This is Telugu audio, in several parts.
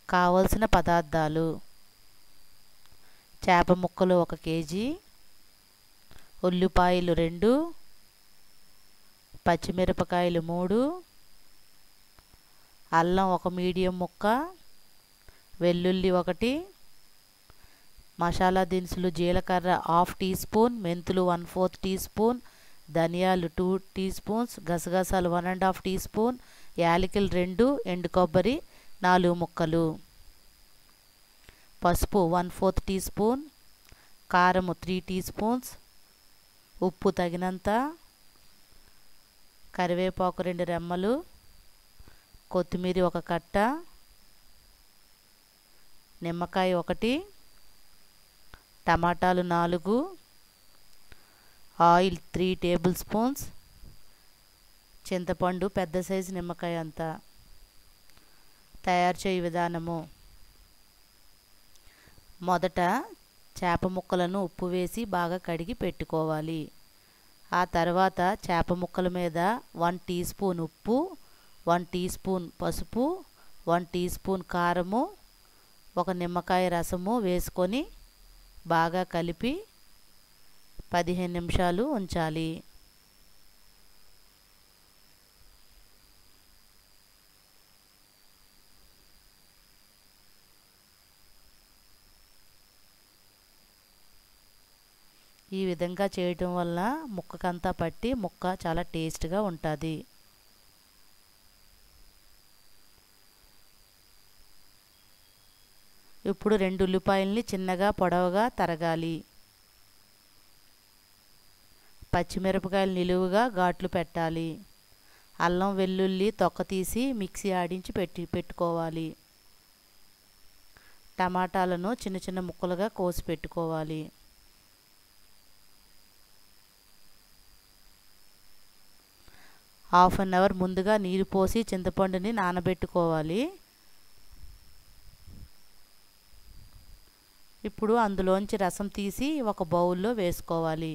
కావలసిన పదార్థాలు చేప ముక్కలు ఒక కేజీ ఉల్లిపాయలు రెండు పచ్చిమిరపకాయలు మూడు అల్లం ఒక మీడియం ముక్క వెల్లుల్లి ఒకటి మసాలా దినుసులు జీలకర్ర హాఫ్ టీ స్పూన్ మెంతులు వన్ ఫోర్త్ టీ స్పూన్ ధనియాలు టూ టీ స్పూన్స్ గసగసాలు one and half teaspoon యాలకులు రెండు ఎండు కొబ్బరి నాలుగు ముక్కలు పసుపు వన్ ఫోర్త్ టీ స్పూన్ కారము త్రీ టీ స్పూన్స్ ఉప్పు తగినంత కరివేపాకు రెండు రెమ్మలు కొత్తిమీర ఒక కట్ట నిమ్మకాయ ఒకటి టమాటాలు నాలుగు ఆయిల్ త్రీ టేబుల్ స్పూన్స్ చింతపండు పెద్ద సైజు నిమ్మకాయ అంతా తయారు చేయ విధానము మొదట చేప ముక్కలను ఉప్పు వేసి బాగా కడిగి పెట్టుకోవాలి ఆ తర్వాత చేప ముక్కల మీద వన్ టీ స్పూన్ ఉప్పు వన్ టీ స్పూన్ పసుపు వన్ టీ స్పూన్ కారము ఒక నిమ్మకాయ రసము వేసుకొని బాగా కలిపి పదిహేను నిమిషాలు ఉంచాలి ఈ విధంగా చేయటం వల్ల ముక్కకంతా పట్టి ముక్క చాలా టేస్ట్గా ఉంటుంది ఇప్పుడు రెండు ఉల్లిపాయల్ని చిన్నగా పొడవుగా తరగాలి పచ్చిమిరపకాయలు నిలువుగా ఘాట్లు పెట్టాలి అల్లం వెల్లుల్లి తొక్క తీసి మిక్సీ ఆడించి పెట్టి పెట్టుకోవాలి టమాటాలను చిన్న చిన్న ముక్కలుగా కోసి పెట్టుకోవాలి హాఫ్ అన్ అవర్ ముందుగా నీరు పోసి చింతపండుని నానబెట్టుకోవాలి ఇప్పుడు అందులోంచి రసం తీసి ఒక బౌల్లో వేసుకోవాలి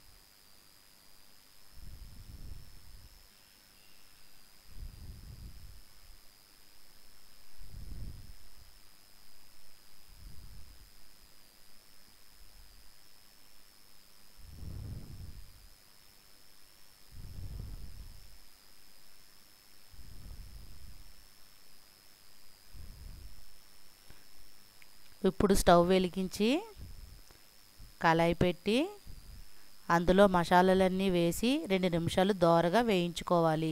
ఇప్పుడు స్టవ్ వెలిగించి కళాయి పెట్టి అందులో మసాలాలన్నీ వేసి రెండు నిమిషాలు దోరగా వేయించుకోవాలి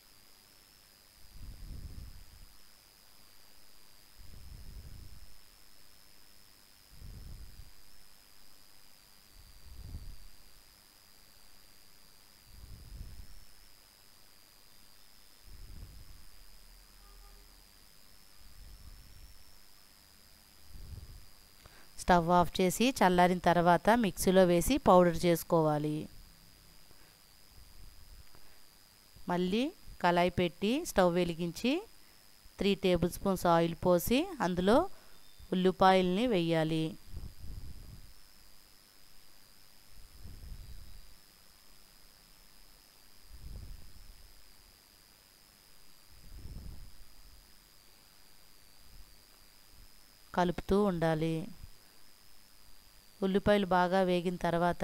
స్టవ్ ఆఫ్ చేసి చల్లారిన తర్వాత మిక్సీలో వేసి పౌడర్ చేసుకోవాలి మళ్ళీ కళాయి పెట్టి స్టవ్ వెలిగించి త్రీ టేబుల్ స్పూన్స్ ఆయిల్ పోసి అందులో ఉల్లిపాయల్ని వేయాలి కలుపుతూ ఉండాలి ఉల్లిపాయలు బాగా వేగిన తర్వాత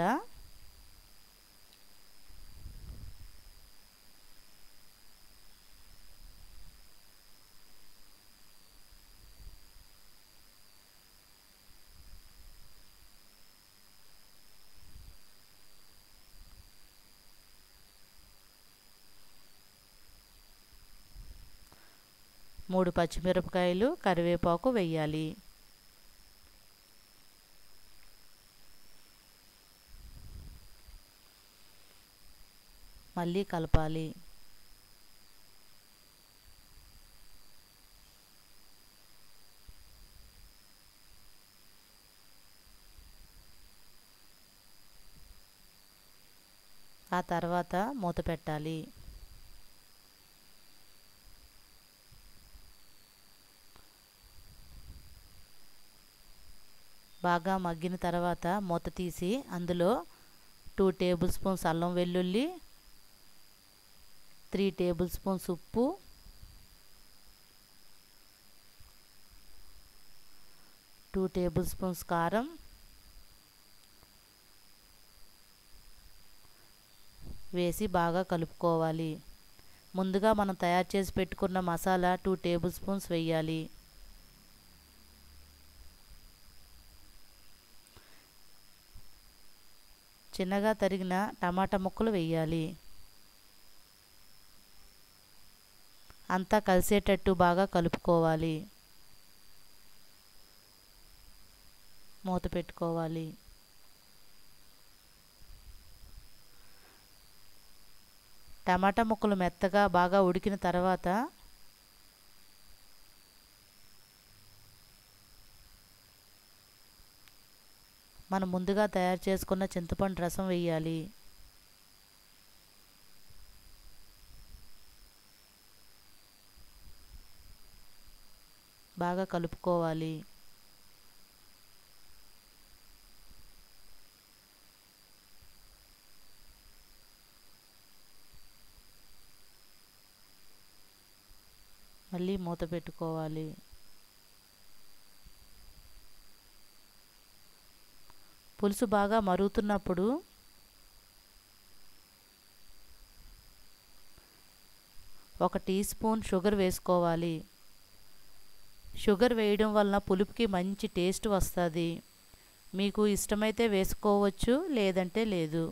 మూడు పచ్చిమిరపకాయలు కరివేపాకు వెయ్యాలి మళ్ళీ కలపాలి ఆ తర్వాత మూత పెట్టాలి బాగా మగ్గిన తర్వాత మూత తీసి అందులో టూ టేబుల్ స్పూన్స్ అల్లం వెల్లుల్లి త్రీ టేబుల్ స్పూన్స్ ఉప్పు టూ టేబుల్ స్పూన్స్ కారం వేసి బాగా కలుపుకోవాలి ముందుగా మనం తయారు చేసి పెట్టుకున్న మసాలా టూ టేబుల్ స్పూన్స్ వేయాలి చిన్నగా తరిగిన టమాటా ముక్కలు వేయాలి అంతా కలిసేటట్టు బాగా కలుపుకోవాలి మూత పెట్టుకోవాలి టమాటా ముక్కలు మెత్తగా బాగా ఉడికిన తర్వాత మనం ముందుగా తయారు చేసుకున్న చింతపండు రసం వేయాలి బాగా కలుపుకోవాలి మళ్ళీ మూత పెట్టుకోవాలి పులుసు బాగా మరుగుతున్నప్పుడు ఒక టీ స్పూన్ షుగర్ వేసుకోవాలి షుగర్ వేయడం వలన పులుపుకి మంచి టేస్ట్ వస్తుంది మీకు ఇష్టమైతే వేసుకోవచ్చు లేదంటే లేదు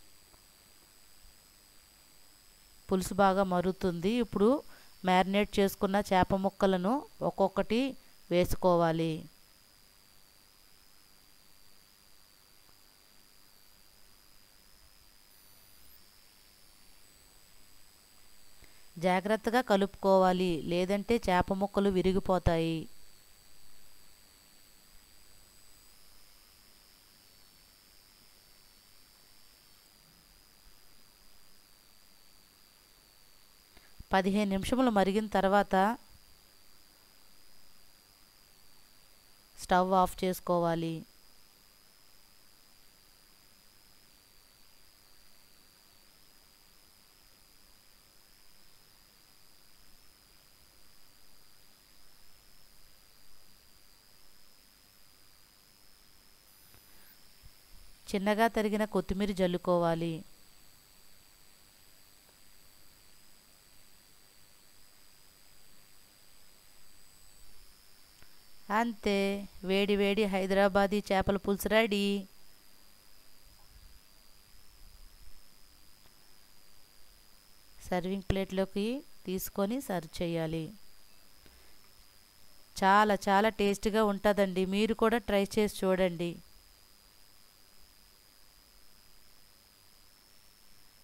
పులుసు బాగా మరుగుతుంది ఇప్పుడు మ్యారినేట్ చేసుకున్న చేప ముక్కలను ఒక్కొక్కటి వేసుకోవాలి జాగ్రత్తగా కలుపుకోవాలి లేదంటే చేప ముక్కలు విరిగిపోతాయి పదిహేను నిమిషములు మరిగిన తర్వాత స్టవ్ ఆఫ్ చేసుకోవాలి చిన్నగా తరిగిన కొత్తిమీర జల్లుకోవాలి అంతే వేడి వేడి హైదరాబాదీ చేపల పులుసు రెడీ సర్వింగ్ ప్లేట్లోకి తీసుకొని సర్వ్ చేయాలి చాలా చాలా టేస్ట్గా ఉంటుందండి మీరు కూడా ట్రై చేసి చూడండి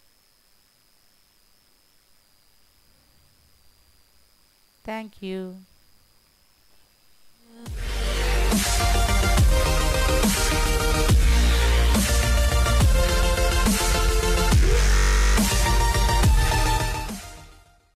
థ్యాంక్ యూ